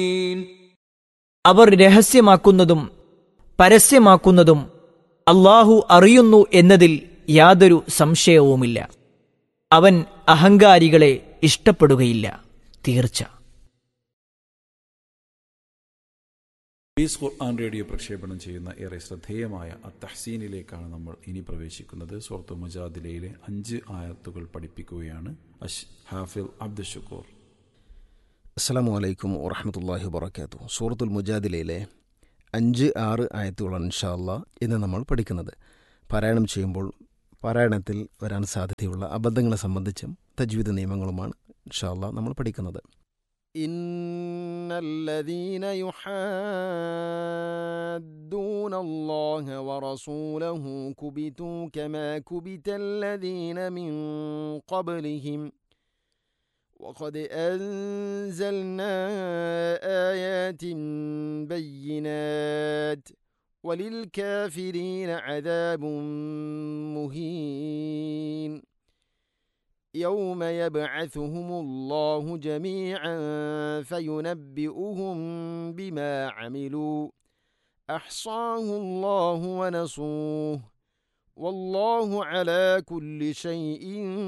അവർ രഹസ്യമാക്കുന്നതും പരസ്യമാക്കുന്നതും അള്ളാഹു അറിയുന്നു എന്നതിൽ യാതൊരു സംശയവുമില്ല അവൻ അഹങ്കാരികളെ ഇഷ്ടപ്പെടുകയില്ല തീർച്ച പീസ് ഖുർആൻ റേഡിയോ പ്രക്ഷേപണം ചെയ്യുന്ന ഏറെ ശ്രദ്ധേയമായ അത്തഹസീനിലേക്കാണ് നമ്മൾ ഇനി പ്രവേശിക്കുന്നത് സുഹൃത്തു മുജാദിലയിലെ അഞ്ച് ആയത്തുകൾ പഠിപ്പിക്കുകയാണ് അഷ് ഹാഫിൽ അബ്ദുഷക്കൂർ അസ്സലാമു അലൈക്കും വറഹമത്തല്ലാഹി വബർക്കാത്തു സൂറത്തുൽ മുജാദിലയിലെ അഞ്ച് ആറ് ആയത്തുകളാണ് ഇൻഷാല്ല ഇന്ന് നമ്മൾ പഠിക്കുന്നത് പാരായണം ചെയ്യുമ്പോൾ പാരായണത്തിൽ വരാൻ സാധ്യതയുള്ള അബദ്ധങ്ങളെ സംബന്ധിച്ചും തജ്വീദ് നിയമങ്ങളുമാണ് ഇൻഷാല്ല നമ്മൾ പഠിക്കുന്നത് إن الذين يحادون الله ورسوله كبتوا كما كبت الذين من قبلهم وقد أنزلنا آيات بينات وللكافرين عذاب مهين يوم يبعثهم الله جميعا فينبئهم بما عملوا احصاه الله ونسوه والله على كل شيء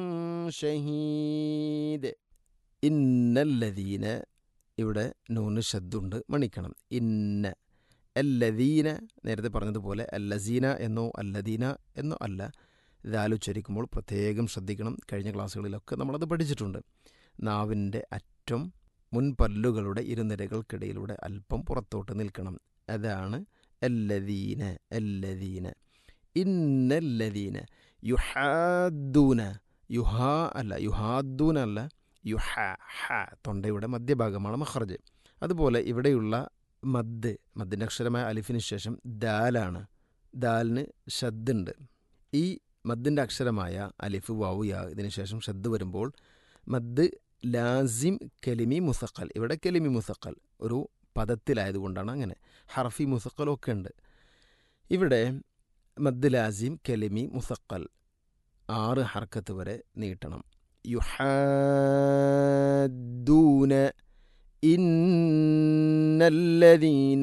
شهيد إن الذين ഇവിടെ നൂന് ശബ്ദുണ്ട് മണിക്കണം ഇന്ന അല്ലദീന നേരത്തെ പറഞ്ഞതുപോലെ അല്ലസീന എന്നോ അല്ലദീന എന്നോ അല്ല ഇതാലോചരിക്കുമ്പോൾ പ്രത്യേകം ശ്രദ്ധിക്കണം കഴിഞ്ഞ ക്ലാസ്സുകളിലൊക്കെ നമ്മളത് പഠിച്ചിട്ടുണ്ട് നാവിൻ്റെ അറ്റം മുൻപല്ലുകളുടെ ഇരുനിരകൾക്കിടയിലൂടെ അല്പം പുറത്തോട്ട് നിൽക്കണം അതാണ് എല്ലദീന എല്ലദീന ഇന്നല്ലദീന യുഹാദൂന യുഹാ അല്ല യുഹാദൂന അല്ല യുഹ ഹ തൊണ്ടയുടെ മധ്യഭാഗമാണ് മഹർജ് അതുപോലെ ഇവിടെയുള്ള മദ് മദ്ദിൻ്റെ അക്ഷരമായ അലിഫിന് ശേഷം ദാലാണ് ദാലിന് ഷദ്ദുണ്ട് ഈ മദ്ദിൻ്റെ അക്ഷരമായ അലിഫ് വാവു യാ ഇതിന് ശേഷം ഷദ് വരുമ്പോൾ മദ് ലാസിം കലിമി മുസക്കൽ ഇവിടെ കലിമി മുസക്കൽ ഒരു പദത്തിലായതുകൊണ്ടാണ് അങ്ങനെ ഹർഫി മുസക്കലൊക്കെ ഉണ്ട് ഇവിടെ മദ് ലാസിം കലിമി മുസക്കൽ ആറ് ഹർക്കത്ത് വരെ നീട്ടണം യുഹാദൂന ഇന്നല്ലദീന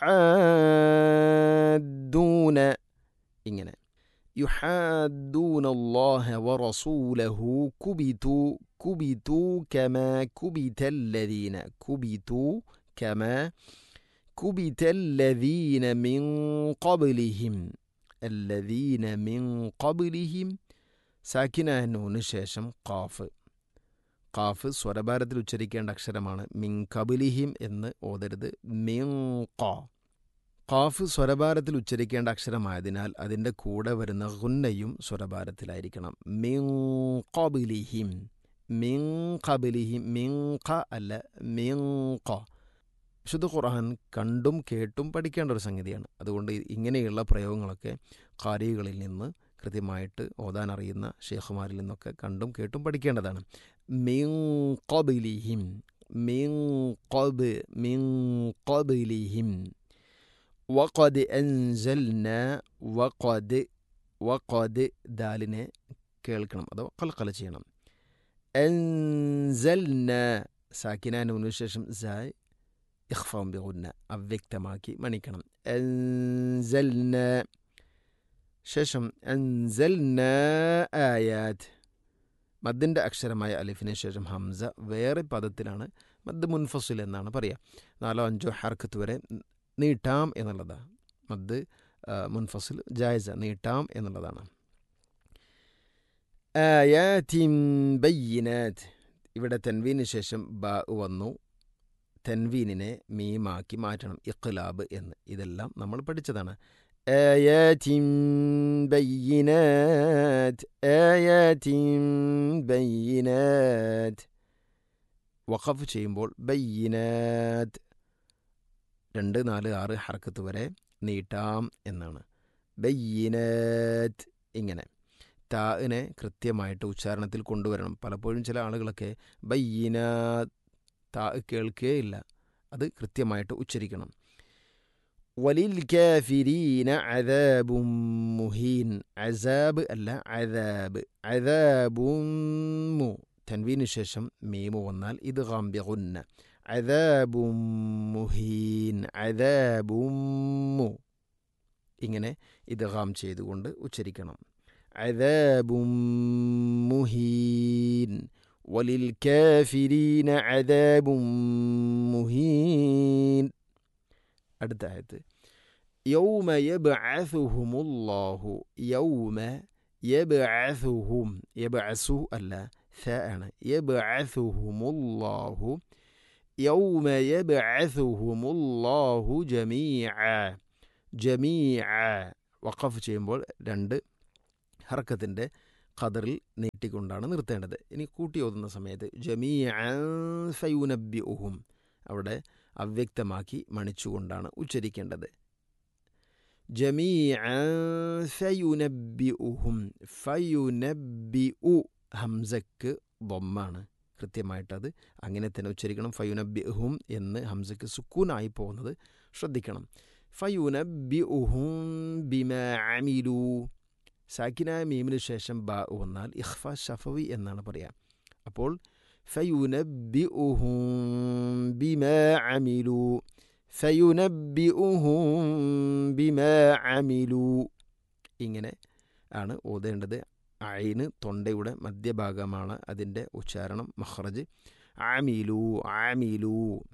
യുഹാദൂന ഇങ്ങനെ يحادون الله ورسوله كبتوا كبتوا كما كبت الذين كبتوا كما كبت الذين من قبلهم الذين من قبلهم സാക്കിന നൂന് ശേഷം കാഫ് കാഫ് സ്വരഭാരത്തിൽ ഉച്ചരിക്കേണ്ട അക്ഷരമാണ് മിൻ കബിലിഹിം എന്ന് ഓതരുത് മിൻ ക ഖാഫ് സ്വരഭാരത്തിൽ ഉച്ചരിക്കേണ്ട അക്ഷരമായതിനാൽ അതിൻ്റെ കൂടെ വരുന്ന ഗുന്നയും സ്വരഭാരത്തിലായിരിക്കണം മിങബിലിഹിം മിങബിലിഹിം മിങ്ക അല്ല മിങ്ക വിശുദ്ധ ഖുർആൻ കണ്ടും കേട്ടും പഠിക്കേണ്ട ഒരു സംഗതിയാണ് അതുകൊണ്ട് ഇങ്ങനെയുള്ള പ്രയോഗങ്ങളൊക്കെ കാരികളിൽ നിന്ന് കൃത്യമായിട്ട് ഓതാൻ അറിയുന്ന ഷേഖുമാരിൽ നിന്നൊക്കെ കണ്ടും കേട്ടും പഠിക്കേണ്ടതാണ് മിങബിലിഹിം മിങബ് മിങബിലിഹിം വഖദ് അൻസൽന വഖദ് വഖദ് ദാലിനെ കേൾക്കണം അഥവാ കൽക്കല ചെയ്യണം അൻസൽന സാക്കിന നൂനു ശേഷം സായ് ഇഖ്ഫാം ബിഗുന്ന അവ്യക്തമാക്കി മണിക്കണം അൻസൽന ശേഷം അൻസൽന ആയാത് മദ്ദിൻ്റെ അക്ഷരമായ അലിഫിന് ശേഷം ഹംസ വേറെ പദത്തിലാണ് മദ് മുൻഫസിൽ എന്നാണ് പറയുക നാലോ അഞ്ചോ ഹർക്കത്ത് വരെ നീട്ടാം എന്നുള്ളതാണ് മദ് മുൻഫസിൽ ജായസ നീട്ടാം എന്നുള്ളതാണ് ആയാത്തിൻ ബയ്യനാത്ത് ഇവിടെ തെൻവീന് ശേഷം ബ വന്നു തെൻവീനിനെ മീമാക്കി മാറ്റണം ഇഖ്ലാബ് എന്ന് ഇതെല്ലാം നമ്മൾ പഠിച്ചതാണ് ആയാത്തിൻ ബയ്യനാത്ത് ആയാത്തിൻ ബയ്യനാത്ത് വഖഫ് ചെയ്യുമ്പോൾ ബയ്യനാത്ത് രണ്ട് നാല് ആറ് ഹർക്കത്ത് വരെ നീട്ടാം എന്നാണ് ബയ്യനത്ത് ഇങ്ങനെ താഇനെ കൃത്യമായിട്ട് ഉച്ചാരണത്തിൽ കൊണ്ടുവരണം പലപ്പോഴും ചില ആളുകളൊക്കെ ബയ്യന താ കേൾക്കുകയില്ല അത് കൃത്യമായിട്ട് ഉച്ചരിക്കണം വലിൽ കാഫിരീന അദാബും മുഹീൻ അസാബ് അല്ല അദാബ് അദാബും മു തൻവീന് ശേഷം മീമു വന്നാൽ ഇത് ഗാംബ്യകുന്ന അദാബും മുഹീൻ അദാബും മു ഇങ്ങനെ ഇദ്ഗാം ചെയ്തുകൊണ്ട് ഉച്ചരിക്കണം അദാബും മുഹീൻ വലിൽ കാഫിരീന അദാബും മുഹീൻ അടുത്ത ആയത്ത് യൗമ യബ്അസുഹുമുല്ലാഹു യൗമ യബ്അസുഹും യബ്അസു അല്ല ث ആണ് യബ്അസുഹുമുല്ലാഹു യൗമ യബ്അസുഹുമുല്ലാഹു ജമീഅ ജമീഅ വഖഫ് ചെയ്യുമ്പോൾ രണ്ട് ഹർക്കത്തിൻ്റെ ഖദറിൽ നീട്ടിക്കൊണ്ടാണ് നിർത്തേണ്ടത് ഇനി കൂട്ടി ഓതുന്ന സമയത്ത് ജമീഅ ഫയുനബി ഉഹും അവിടെ അവ്യക്തമാക്കി മണിച്ചുകൊണ്ടാണ് ഉച്ചരിക്കേണ്ടത് ജമീഅ ഫയുനബി ഉഹും ഫയുനബി ഉ ഹംസക്ക് ബൊമ്മാണ് കൃത്യമായിട്ടത് അങ്ങനെ തന്നെ ഉച്ചരിക്കണം ഫയുനബി ഉഹും എന്ന് ഹംസക്ക് സുക്കൂനായി പോകുന്നത് ശ്രദ്ധിക്കണം ഫയുനബി ഉഹും ബിമ അമിലു സാക്കിനായ മീമിന് ശേഷം ബ വന്നാൽ ഇഖ്ഫ ഷഫവി എന്നാണ് പറയുക അപ്പോൾ ഫയുനബി ഉഹും ബിമ അമിലു ഫയുനബിഉഹും ബിമ അമിലു ഇങ്ങനെ ആണ് ഓതേണ്ടത് ഐന് തൊണ്ടയുടെ മധ്യഭാഗമാണ് അതിൻ്റെ ഉച്ചാരണം മഹ്റജ് ആമിലു ആമിലു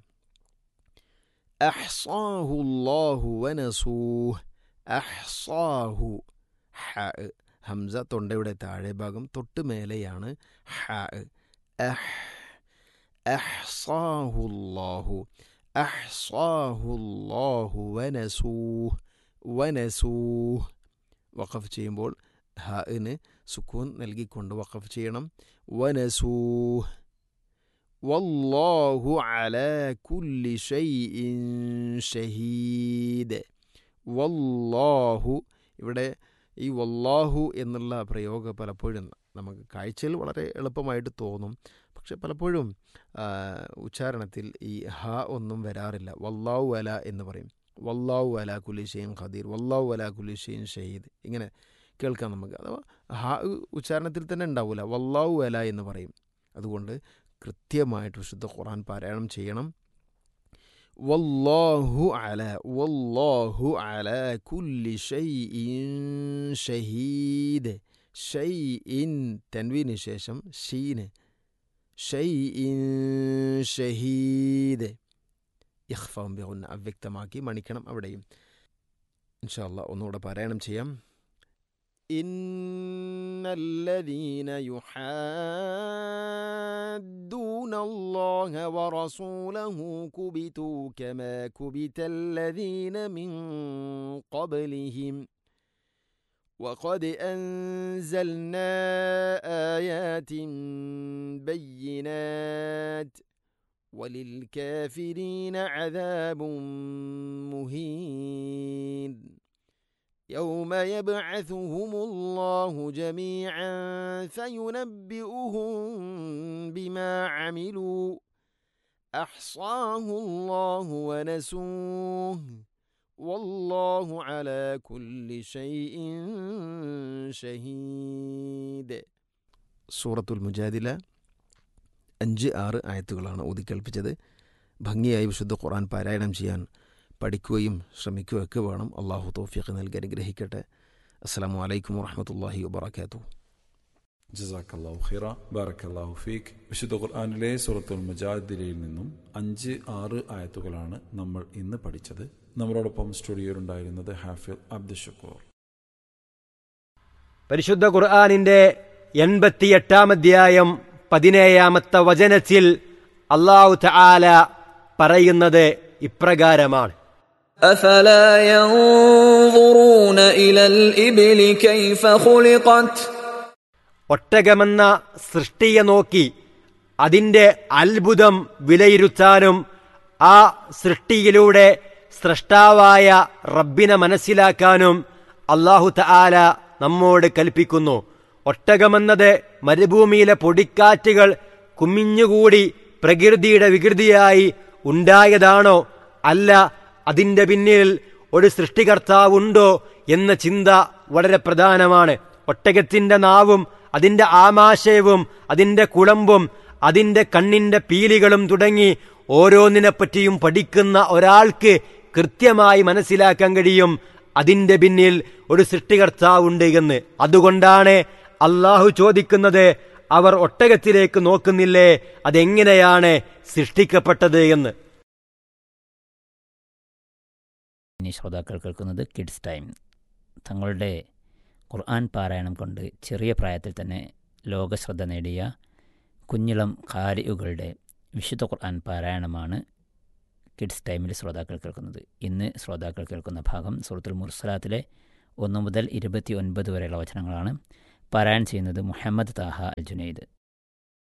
അഹ്സാഹു അല്ലാഹു വനസൂഹ് അഹ്സാഹു ഹ ഹംസ തൊണ്ടയുടെ താഴെ ഭാഗം തൊട്ട് മേലെയാണ് ഹ അഹ് അഹ്സാഹു അല്ലാഹു അഹ്സാഹു അല്ലാഹു വനസൂഹ് വനസൂഹ് വഖഫ് ചെയ്യുമ്പോൾ ഹന് സുക്കൂൻ നൽകിക്കൊണ്ട് വഖഫ് ചെയ്യണം വനസൂഹ് വല്ലാഹു അലാ കുല്ലി ഷൈഇൻ ഷഹീദ് വല്ലാഹു ഇവിടെ ഈ വല്ലാഹു എന്നുള്ള പ്രയോഗം പലപ്പോഴും നമുക്ക് കാഴ്ചയിൽ വളരെ എളുപ്പമായിട്ട് തോന്നും പക്ഷെ പലപ്പോഴും ഉച്ചാരണത്തിൽ ഈ ഹ ഒന്നും വരാറില്ല വല്ലാഹു അല എന്ന് പറയും വല്ലാഹു അല കുലിഷെയ്ൻ ഖദീർ വല്ലാഹു അല കുലിഷെയ്ൻ ഷഹീദ് ഇങ്ങനെ കേൾക്കാം നമുക്ക് അഥവാ ഹ ഉച്ചാരണത്തിൽ തന്നെ ഉണ്ടാവില്ല വല്ലാഹു അല എന്ന് പറയും അതുകൊണ്ട് കൃത്യമായിട്ട് വിശുദ്ധ ഖുറാൻ പാരായണം ചെയ്യണം വല്ലാഹു അല വല്ലാഹു അല കുല്ലി ഷൈഇൻ ഷഹീദ് ഷൈഇൻ തൻവീന് ശേഷം ഷീന് ഷൈഇൻ ഷഹീദ് ഇഖ്ഫാം ബിഗുന്ന അവ്യക്തമാക്കി മണിക്കണം അവിടെയും ഇൻഷാല്ല ഒന്നുകൂടെ പാരായണം ചെയ്യാം إن الذين يحادون الله ورسوله كبتوا كما كبت الذين من قبلهم وقد أنزلنا آيات بينات وللكافرين عذاب مهين يوم يبعثهم الله جميعا فينبئهم بما عملوا احصاه الله ونسوه والله على كل شيء شهيد സൂറത്തുൽ മുജാദില അഞ്ച് ആറ് ആയത്തുകളാണ് ഊതിക്കേൽപ്പിച്ചത് ഭംഗിയായി വിശുദ്ധ ഖുർആൻ പാരായണം ചെയ്യാൻ പഠിക്കുകയും ശ്രമിക്കുകയൊക്കെ വേണം അള്ളാഹു തോഫിയൊക്കെ നൽകി അനുഗ്രഹിക്കട്ടെ അസ്സാം വലൈക്കും വാഹമത്തല്ലാഹി വാബർക്കാത്തു ജസാക്കല്ലാഹു ഖിറ ബാറക്കല്ലാഹു ഫീഖ് വിശുദ്ധ ഖുർആാനിലെ സൂറത്തുൽ മുജാദിലയിൽ നിന്നും അഞ്ച് ആറ് ആയത്തുകളാണ് നമ്മൾ ഇന്ന് പഠിച്ചത് നമ്മളോടൊപ്പം സ്റ്റുഡിയോയിലുണ്ടായിരുന്നത് ഹാഫിൽ അബ്ദുൽ ഷക്കൂർ പരിശുദ്ധ ഖുർആാനിന്റെ എൺപത്തിയെട്ടാം അധ്യായം പതിനേഴാമത്തെ വചനത്തിൽ അള്ളാഹു തആല പറയുന്നത് ഇപ്രകാരമാണ് أفلا ينظرون إلى الإبل كيف خلقت ഒട്ടകമെന്ന സൃഷ്ടിയെ നോക്കി അതിന്റെ അത്ഭുതം വിലയിരുത്താനും ആ സൃഷ്ടിയിലൂടെ സ്രഷ്ടാവായ റബ്ബിനെ മനസ്സിലാക്കാനും അള്ളാഹു തആല നമ്മോട് കൽപ്പിക്കുന്നു ഒട്ടകമെന്നത് മരുഭൂമിയിലെ പൊടിക്കാറ്റുകൾ കുമിഞ്ഞുകൂടി പ്രകൃതിയുടെ വികൃതിയായി ഉണ്ടായതാണോ അല്ല അതിന്റെ പിന്നിൽ ഒരു സൃഷ്ടികർത്താവുണ്ടോ എന്ന ചിന്ത വളരെ പ്രധാനമാണ് ഒട്ടകത്തിന്റെ നാവും അതിന്റെ ആമാശയവും അതിന്റെ കുളമ്പും അതിന്റെ കണ്ണിന്റെ പീലികളും തുടങ്ങി ഓരോന്നിനെപ്പറ്റിയും പഠിക്കുന്ന ഒരാൾക്ക് കൃത്യമായി മനസ്സിലാക്കാൻ കഴിയും അതിന്റെ പിന്നിൽ ഒരു സൃഷ്ടികർത്താവുണ്ട് എന്ന് അതുകൊണ്ടാണ് അള്ളാഹു ചോദിക്കുന്നത് അവർ ഒട്ടകത്തിലേക്ക് നോക്കുന്നില്ലേ അതെങ്ങനെയാണ് സൃഷ്ടിക്കപ്പെട്ടത് എന്ന് ഇനി ശ്രോതാക്കൾ കേൾക്കുന്നത് കിഡ്സ് ടൈം തങ്ങളുടെ ഖുർആൻ പാരായണം കൊണ്ട് ചെറിയ പ്രായത്തിൽ തന്നെ ലോകശ്രദ്ധ നേടിയ കുഞ്ഞിളം ഖാരിയുകളുടെ വിശുദ്ധ ഖുർആൻ പാരായണമാണ് കിഡ്സ് ടൈമിൽ ശ്രോതാക്കൾ കേൾക്കുന്നത് ഇന്ന് ശ്രോതാക്കൾ കേൾക്കുന്ന ഭാഗം സുഹൃത്തുൽ മുർസലാത്തിലെ ഒന്ന് മുതൽ ഇരുപത്തി ഒൻപത് വരെയുള്ള വചനങ്ങളാണ് പാരായണം ചെയ്യുന്നത് മുഹമ്മദ് താഹ അൽ ജുനൈദ്